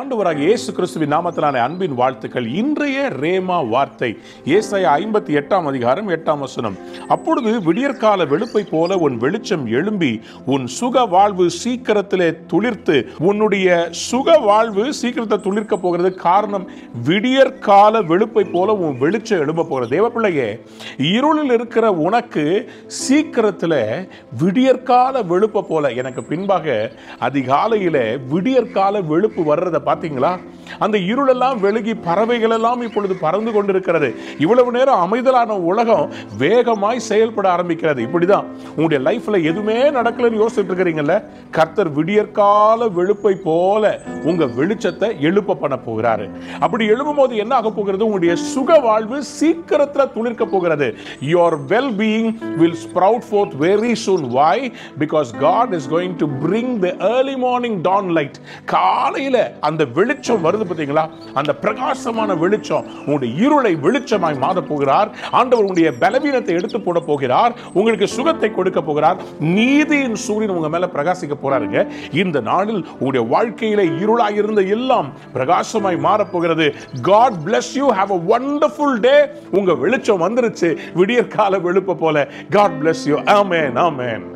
ஆண்டவராக இயேசு கிறிஸ்துவின் நாமத்திலான அன்பின் வாழ்த்துக்கள் இன்றைய ரேமா வார்த்தை ஏசாயா ஐம்பத்தி எட்டாம் அதிகாரம் எட்டாம் வசனம் அப்பொழுது விடியற்கால வெளுப்பை போல உன் வெளிச்சம் எழும்பி உன் சுக வாழ்வு சீக்கிரத்திலே துளிர்த்து உன்னுடைய சுக வாழ்வு சீக்கிரத்தை துளிர்க்க போகிறது காரணம் விடியற்கால வெளுப்பை போல உன் வெளிச்சம் எழும்ப போகிறது தேவப்பிள்ளையே இருளில் இருக்கிற உனக்கு சீக்கிரத்தில் விடியற்கால வெளுப்பை போல எனக்கு பின்பாக அதிகாலையில விடியற்கால வெளுப்பு வர்றதை பார்த்தீங்களா அந்த இருளெல்லாம் வெளுகி பறவைகள் எல்லாம் இப்பொழுது பறந்து கொண்டிருக்கிறது இவ்வளவு நேரம் அமைதலான உலகம் வேகமாய் செயல்பட ஆரம்பிக்கிறது இப்படிதான் உங்களுடைய லைஃப்ல எதுவுமே நடக்கலன்னு யோசிச்சுட்டு இருக்கிறீங்கல்ல கர்த்தர் விடியற்கால வெளுப்பை போல உங்க வெளிச்சத்தை எழுப்ப பண்ண போகிறாரு அப்படி எழுப்பும் போது என்ன ஆக போகிறது உங்களுடைய சுக வாழ்வு சீக்கிரத்துல துளிர்க்க போகிறது your well-being will sprout forth very soon why because god is going to bring the early morning dawn light காலையில அந்த வெளிச்சம் வருது பார்த்தீங்களா அந்த பிரகாசமான வெளிச்சம் உங்களுடைய இருளை வெளிச்சமாய் மாத போகிறார் ஆண்டவர் உங்களுடைய பலவீனத்தை எடுத்து போட போகிறார் உங்களுக்கு சுகத்தை கொடுக்க போகிறார் நீதியின் சூரியன் உங்க மேல பிரகாசிக்க போறாருங்க இந்த நாளில் உங்களுடைய வாழ்க்கையில இருளாய் இருந்த எல்லாம் பிரகாசமாய் மாறப் போகிறது God bless you have a wonderful day உங்க வெளிச்சம் வந்துருச்சு விடியற்கால வெளுப்ப போல God bless you amen amen